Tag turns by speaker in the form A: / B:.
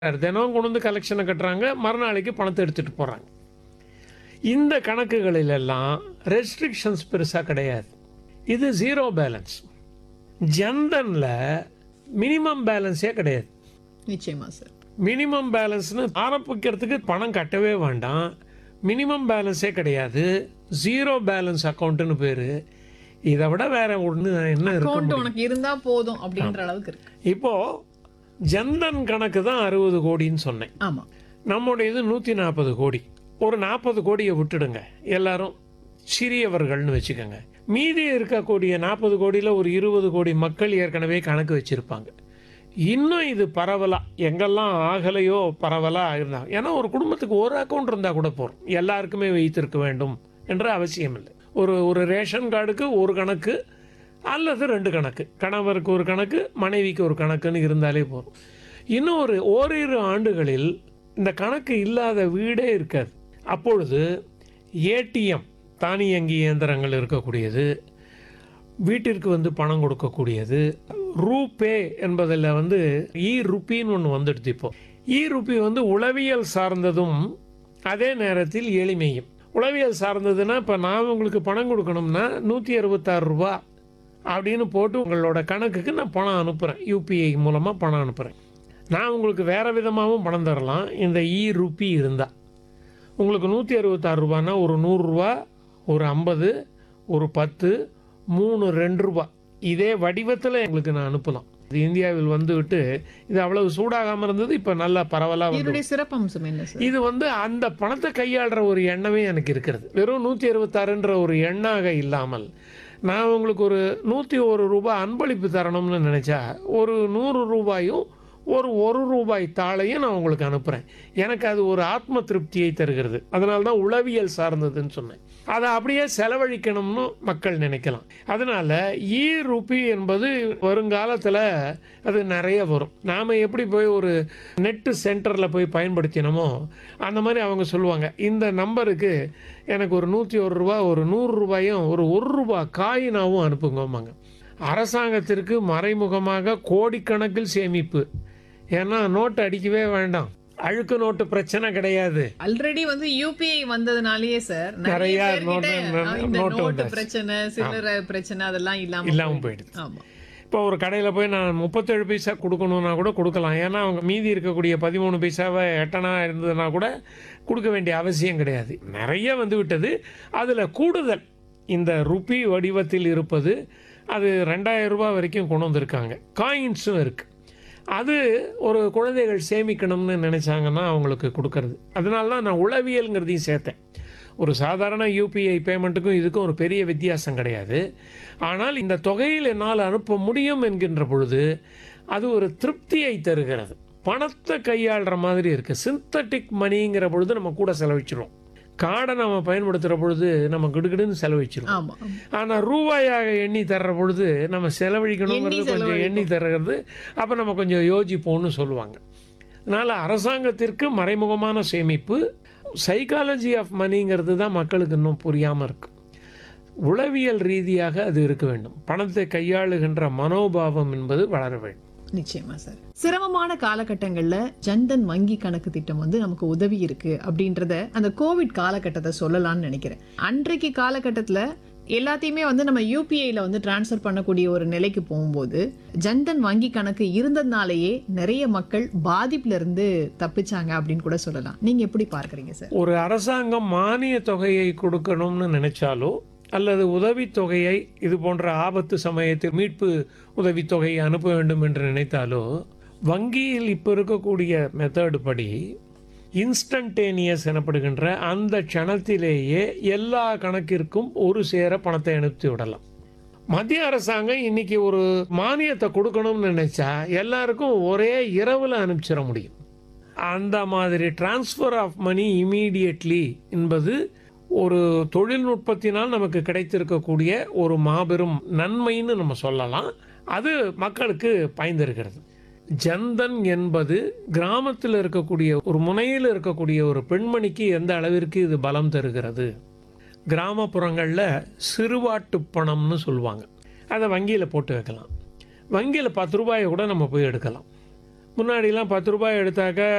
A: தினம் கொண்டு வந்து கலெக்ஷனை கட்டுறாங்க மறுநாளைக்கு பணத்தை எடுத்துகிட்டு போகிறாங்க இந்த கணக்குகளில் எல்லாம் ரெஸ்ட்ரிக்ஷன்ஸ் பெருசாக கிடையாது இது ஜீரோ பேலன்ஸ் ஜன்தனில் மினிமம் பேலன்ஸே கிடையாது
B: நிச்சயமா சார்
A: மினிமம் பேலன்ஸ்னு ஆரம்பிக்கிறதுக்கு பணம் கட்டவே வேண்டாம் மினிமம் பேலன்ஸே கிடையாது ஜீரோ பேலன்ஸ் அக்கௌண்ட்டுன்னு பேர் இதை விட வேற ஒன்று என்ன இருக்கு
B: அக்கௌண்ட் உனக்கு இருந்தா போதும் அப்படின்ற அளவுக்கு இருக்கு
A: இப்போது ஜன்தன் கணக்கு தான் அறுபது கோடின்னு சொன்னேன்
B: ஆமா
A: நம்முடைய இது நூற்றி நாற்பது கோடி ஒரு நாற்பது கோடியை விட்டுடுங்க எல்லாரும் சிறியவர்கள்னு வச்சுக்கோங்க மீதி இருக்கக்கூடிய நாற்பது கோடியில் ஒரு இருபது கோடி மக்கள் ஏற்கனவே கணக்கு வச்சுருப்பாங்க இன்னும் இது பரவலாக எங்கெல்லாம் ஆகலையோ பரவலாக இருந்தாங்க ஏன்னா ஒரு குடும்பத்துக்கு ஒரு அக்கௌண்ட் இருந்தால் கூட போகிறோம் எல்லாருக்குமே வைத்திருக்க வேண்டும் என்ற அவசியம் இல்லை ஒரு ஒரு ரேஷன் கார்டுக்கு ஒரு கணக்கு அல்லது ரெண்டு கணக்கு கணவருக்கு ஒரு கணக்கு மனைவிக்கு ஒரு கணக்குன்னு இருந்தாலே போதும் இன்னும் ஒரு ஓரிரு ஆண்டுகளில் இந்த கணக்கு இல்லாத வீடே இருக்காது அப்பொழுது ஏடிஎம் தானியங்கி இயந்திரங்கள் இருக்கக்கூடியது வீட்டிற்கு வந்து பணம் கொடுக்கக்கூடியது ரூபே என்பதில் வந்து இ ருப்பின்னு ஒன்று வந்துடுது இப்போ இ ருப்பி வந்து உளவியல் சார்ந்ததும் அதே நேரத்தில் எளிமையும் உளவியல் சார்ந்ததுன்னா இப்போ நான் உங்களுக்கு பணம் கொடுக்கணும்னா நூற்றி அறுபத்தாறு ரூபா அப்படின்னு போட்டு உங்களோட கணக்குக்கு நான் பணம் அனுப்புகிறேன் யூபிஐ மூலமாக பணம் அனுப்புகிறேன் நான் உங்களுக்கு வேறு விதமாகவும் பணம் தரலாம் இந்த இ ருப்பி இருந்தால் உங்களுக்கு நூற்றி அறுபத்தாறு ரூபான்னா ஒரு நூறுரூவா ஒரு ஐம்பது ஒரு பத்து மூணு ரெண்டு ரூபா இதே வடிவத்தில் எங்களுக்கு நான் அனுப்பலாம் இது இந்தியாவில் வந்துவிட்டு இது அவ்வளவு சூடாகாமல் இருந்தது இப்போ நல்லா பரவலாக வந்து
B: இதனுடைய சிறப்பம்சம் என்ன சார்
A: இது வந்து அந்த பணத்தை கையாளுற ஒரு எண்ணமே எனக்கு இருக்கிறது வெறும் நூற்றி அறுபத்தாறுன்ற ஒரு எண்ணாக இல்லாமல் நான் உங்களுக்கு ஒரு நூற்றி ஒரு ரூபாய் அன்பளிப்பு தரணும்னு நினச்சா ஒரு நூறு ரூபாயும் ஒரு ஒரு ரூபாய் தாளையும் நான் உங்களுக்கு அனுப்புகிறேன் எனக்கு அது ஒரு ஆத்ம திருப்தியை தருகிறது அதனால தான் உளவியல் சார்ந்ததுன்னு சொன்னேன் அதை அப்படியே செலவழிக்கணும்னு மக்கள் நினைக்கலாம் அதனால் ஈ ருபி என்பது வருங்காலத்தில் அது நிறைய வரும் நாம் எப்படி போய் ஒரு நெட்டு சென்டரில் போய் பயன்படுத்தினோமோ அந்த மாதிரி அவங்க சொல்லுவாங்க இந்த நம்பருக்கு எனக்கு ஒரு நூற்றி ஒரு ரூபா ஒரு நூறு ரூபாயும் ஒரு ஒரு ரூபா காயினாவும் அனுப்புங்கம்பாங்க அரசாங்கத்திற்கு மறைமுகமாக கோடிக்கணக்கில் சேமிப்பு ஏன்னா நோட்டு அடிக்கவே வேண்டாம் அழுக்கு நோட்டு பிரச்சனை கிடையாது
B: ஆல்ரெடி வந்து யூபிஐ வந்ததுனாலயே சார்
A: நிறைய
B: நிறைய பேர்கிட்ட,
A: நோட்டு-
B: ஆ, இந்த
A: நோட்டு
B: நோட்டு
A: வந்தாச்சு.
B: பிரச்சனை சில்லறை பிரச்சனை அதெல்லாம் இல்லாம
A: இல்லாமல் போயிடுது
B: ஆமா
A: இப்போ ஒரு கடையில் போய் நான் முப்பத்தேழு பைசா கொடுக்கணுன்னா கூட கொடுக்கலாம் ஏன்னா அவங்க மீதி இருக்கக்கூடிய பதிமூணு பைசாவை எட்டனா இருந்ததுன்னா கூட கொடுக்க வேண்டிய அவசியம் கிடையாது நிறைய வந்து விட்டது அதில் கூடுதல் இந்த ருப்பி வடிவத்தில் இருப்பது அது ரெண்டாயிரம் ரூபாய் வரைக்கும் கொண்டு வந்திருக்காங்க காயின்ஸும் இருக்குது அது ஒரு குழந்தைகள் சேமிக்கணும்னு நினச்சாங்கன்னா அவங்களுக்கு கொடுக்கறது அதனால தான் நான் உளவியல்ங்கிறதையும் சேர்த்தேன் ஒரு சாதாரண யூபிஐ பேமெண்ட்டுக்கும் இதுக்கும் ஒரு பெரிய வித்தியாசம் கிடையாது ஆனால் இந்த தொகையில் என்னால் அனுப்ப முடியும் என்கின்ற பொழுது அது ஒரு திருப்தியை தருகிறது பணத்தை கையாளுற மாதிரி இருக்குது சிந்தட்டிக் மணிங்கிற பொழுது நம்ம கூட செலவிச்சிரும் கார்டை நம்ம பயன்படுத்துகிற பொழுது நம்ம கிடுகிடுன்னு செலவிச்சிரும்
B: ஆமா ஆமா.
A: ஆனால் ரூபாயாக எண்ணி தர்ற பொழுது நம்ம செலவழிக்கணுங்கிறது
B: எண்ணி
A: கொஞ்சம் எண்ணி தர்றது அப்போ நம்ம கொஞ்சம் யோசிப்போம்னு சொல்லுவாங்க அதனால் அரசாங்கத்திற்கு மறைமுகமான சேமிப்பு சைக்காலஜி ஆஃப் மணிங்கிறது தான் மக்களுக்கு இன்னும் புரியாமல் இருக்கு உளவியல் ரீதியாக அது இருக்க வேண்டும் பணத்தை கையாளுகின்ற மனோபாவம் என்பது வளர வேண்டும்
B: நிச்சயமா சார் சிரமமான காலகட்டங்கள்ல ஜன்தன் வங்கி கணக்கு திட்டம் வந்து நமக்கு உதவி இருக்கு அப்படின்றத அந்த கோவிட் காலகட்டத்தை சொல்லலாம்னு நினைக்கிறேன் அன்றைக்கு காலகட்டத்துல எல்லாத்தையுமே வந்து நம்ம யூபிஐல வந்து டிரான்ஸ்ஃபர் பண்ணக்கூடிய ஒரு நிலைக்கு போகும்போது ஜன்தன் வங்கி கணக்கு இருந்ததுனாலேயே நிறைய மக்கள் பாதிப்புல இருந்து தப்பிச்சாங்க அப்படின்னு கூட சொல்லலாம் நீங்க எப்படி பார்க்கறீங்க சார்
A: ஒரு அரசாங்கம் மானிய தொகையை கொடுக்கணும்னு நினைச்சாலோ அல்லது உதவித்தொகையை இது போன்ற ஆபத்து சமயத்தில் மீட்பு உதவித்தொகையை அனுப்ப வேண்டும் என்று நினைத்தாலோ வங்கியில் இப்போ இருக்கக்கூடிய மெத்தட் படி இன்ஸ்டன்டேனியஸ் எனப்படுகின்ற அந்த க்ஷணத்திலேயே எல்லா கணக்கிற்கும் ஒரு சேர பணத்தை அனுப்பி விடலாம் மத்திய அரசாங்கம் இன்னைக்கு ஒரு மானியத்தை கொடுக்கணும்னு நினைச்சா எல்லாருக்கும் ஒரே இரவில் அனுப்பிச்சிட முடியும் அந்த மாதிரி டிரான்ஸ்ஃபர் ஆஃப் மணி இமீடியட்லி என்பது ஒரு தொழில்நுட்பத்தினால் நமக்கு கிடைத்திருக்கக்கூடிய ஒரு மாபெரும் நன்மைன்னு நம்ம சொல்லலாம் அது மக்களுக்கு பயந்திருக்கிறது ஜன்தன் என்பது கிராமத்தில் இருக்கக்கூடிய ஒரு முனையில் இருக்கக்கூடிய ஒரு பெண்மணிக்கு எந்த அளவிற்கு இது பலம் தருகிறது கிராமப்புறங்களில் சிறுவாட்டு பணம்னு சொல்லுவாங்க அதை வங்கியில் போட்டு வைக்கலாம் வங்கியில் பத்து ரூபாயை கூட நம்ம போய் எடுக்கலாம் முன்னாடிலாம் பத்து ரூபாய் எடுத்தாக்க